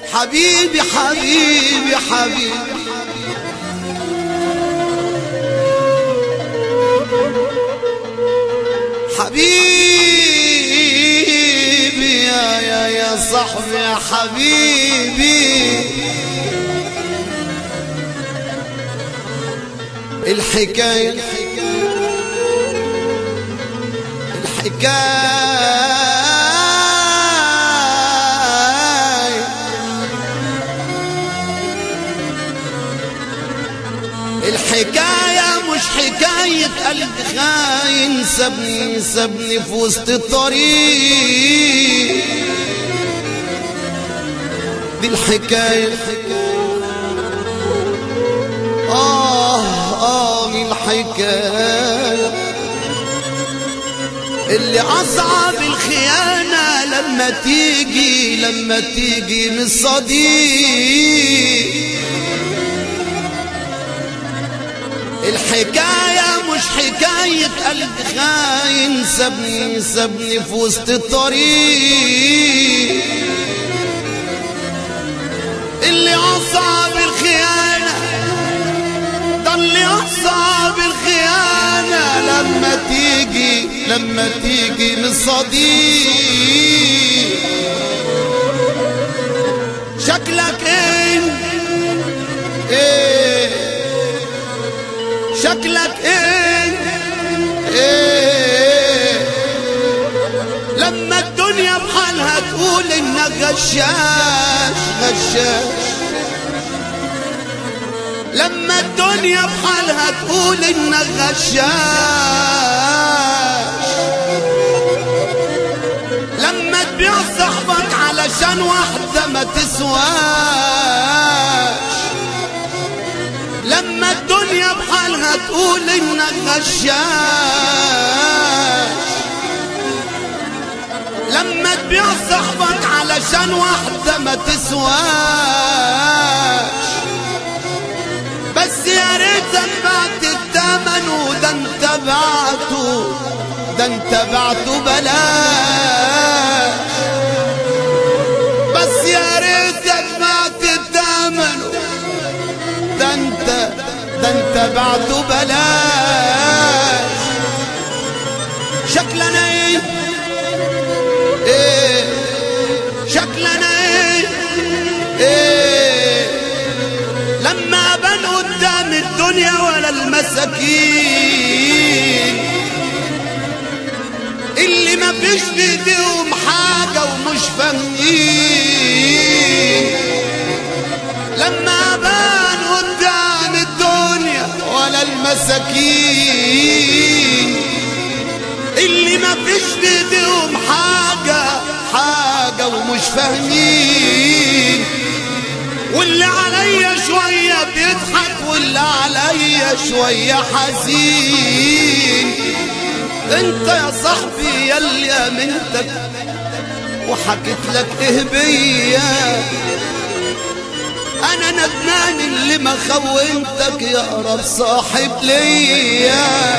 حبيبي حبيبي حبيبي حبيبي يا يا يا صاحبي يا حبيبي الحكاية الحكاية الحكاية مش حكاية قلب خاين سابني سابني في وسط الطريق دي الحكاية آه آه دي الحكاية اللي أصعب الخيانة لما تيجي لما تيجي من الصديق الحكاية مش حكاية قلب خاين سابني سابني في وسط الطريق اللي أصعب الخيانة ده اللي أصعب الخيانة لما تيجي لما تيجي من صديق شكلك ايه ايه شكلك ايه ايه لما الدنيا بحالها تقول انك غشاش غشاش لما الدنيا بحالها تقول انك غشاش لما تبيع صاحبك علشان واحدة ما تسواش لما الدنيا بحالها تقول انك غشاش لما تبيع صاحبك علشان واحدة ما تسواش بس يا ريتك بعت الثمن وده انت بعته ده انت بعته بلاش بس يا ريتك بعت الثمن ده انت ده انت بعته بلاش شكلنا ايه ايه شكلنا ايه ايه لما بان قدام الدنيا ولا المساكين اللي ما فيش بايديهم حاجة ومش فاهمين لما بان قدام الدنيا ولا المساكين اللي ما فيش بايديهم حاجة حاجة ومش فاهمين واللي عليا شوية بيضحك واللي عليا شوية حزين انت يا صاحبي يلي امنتك وحكيت لك ايه بيا انا ندمان اللي ما خونتك يا قرب صاحب ليا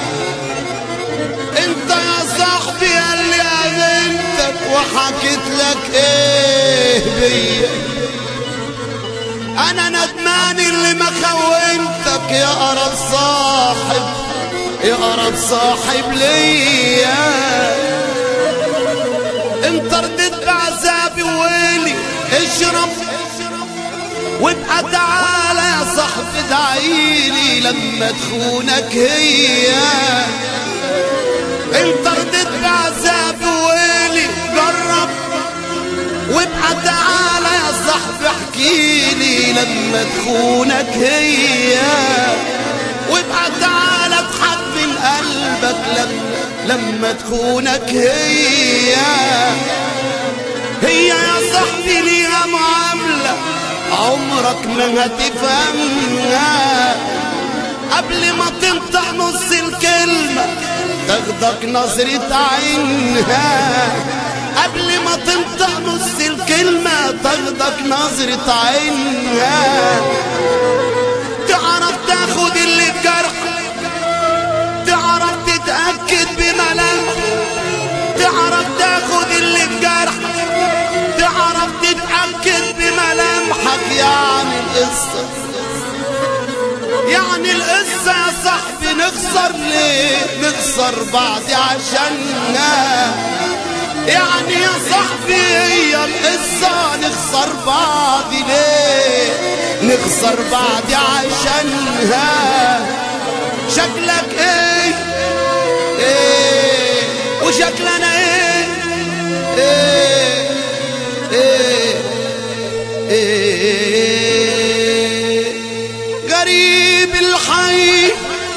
انت يا صاحبي اللي امنتك وحكيت لك ايه بيا انا ندمان اللي ما خونتك يا قرب صاحب يا قرب صاحب ليا انت رديت بعذابي وويلي اشرب وابقى تعالى يا صاحبي ادعيلي لما تخونك هي انت رديت بعذابي وويلي جرب وابقى تعالى يا صاحبي احكيلي لما تخونك هي وابقى تعالى اضحك من قلبك لما لما تخونك هي هي يا صاحبي ليها معاملة عمرك ما هتفهمها قبل ما تنطق نص الكلمة تاخدك نظرة عينها قبل ما تنطق نص الكلمة تاخدك نظرة عينها تعرف تاخد اللي بجرح تعرف تتأكد بملامح تعرف تاخد اللي بجرح تعرف تتأكد بملامح يعني القصة يا صاحبي نخسر ليه نخسر بعض عشانها يعني يا صاحبي هي القصة نخسر بعض ليه نخسر بعض عشانها شكلك ايه ايه وشكلنا ايه ايه ايه ايه غريب الحي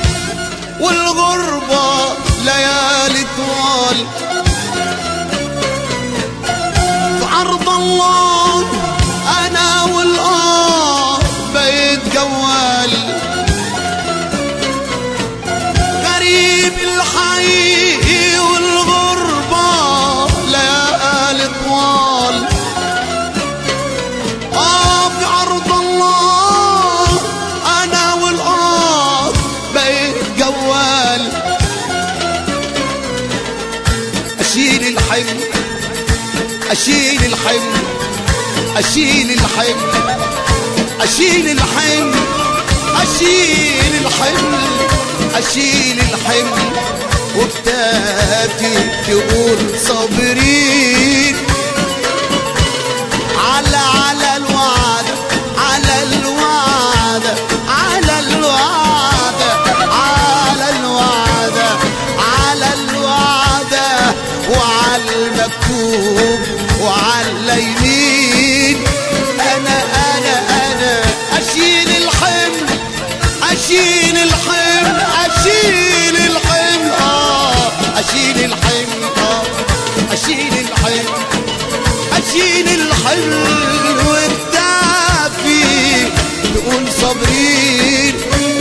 والغربة ليالي طوال في عرض الله انا والاه بيت جوال غريب الحي والغربة ليالي طوال آه في عرض الله أنا والآه بقيت جوال أشيل الحمل أشيل الحمل أشيل الحمل أشيل الحمل أشيل الحمل أشيل الحمل وبتاتي تقول صابرين على على الوعد على الوعد على الوعد على الوعد على الوعد وعلى المكتوب وعلى اليمين انا انا انا اشيل الحمل اشيل الحمل اشيل الحمل اه اشيل الحمل اه اشيل الحمل اشيل الحمل والدافي تقول صابرين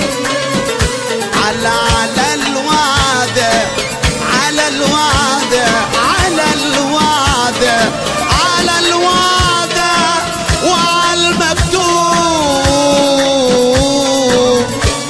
على على الوعد على الوعد على الوعد على الوعد وعلى المكتوب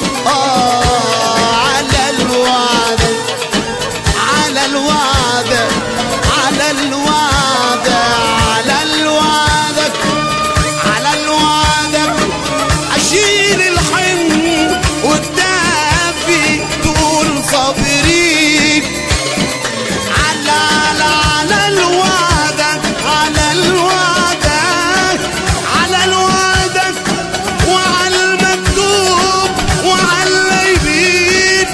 آه على الوعد على الوعد على الوعد على الوعد على الوعد اشيل الحمل والدافي تقول صابرين على على على الوعد على الوعد على الوعد وعلى المكتوب وعلى اليمين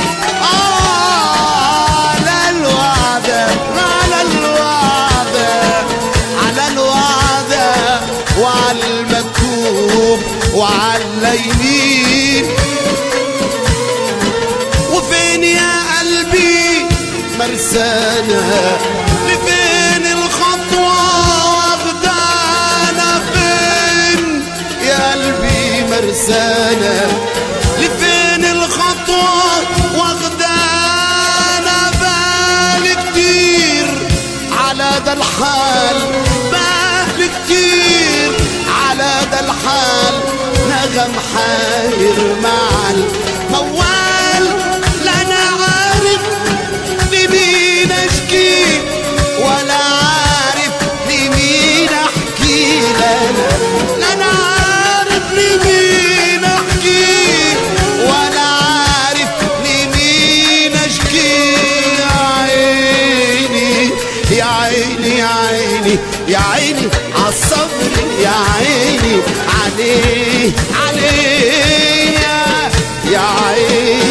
على الوعد على الوعد على الوعد وعلى المكتوب وعلى اليمين وفين يا قلبي مرسانة لفين الخطوة واخدانا فين يا قلبي مرسانة لفين الخطوة واخدانا بالي كتير على ده الحال بالي كتير على ده الحال نغم حاير مع الموال لا انا عارف لمين اشكي ولا عارف لمين احكي لنا لا انا عارف لمين احكي ولا عارف لمين اشكي يا عيني يا عيني يا عيني يا عيني عالصبر يا عيني عليه عليه يا- يا عيني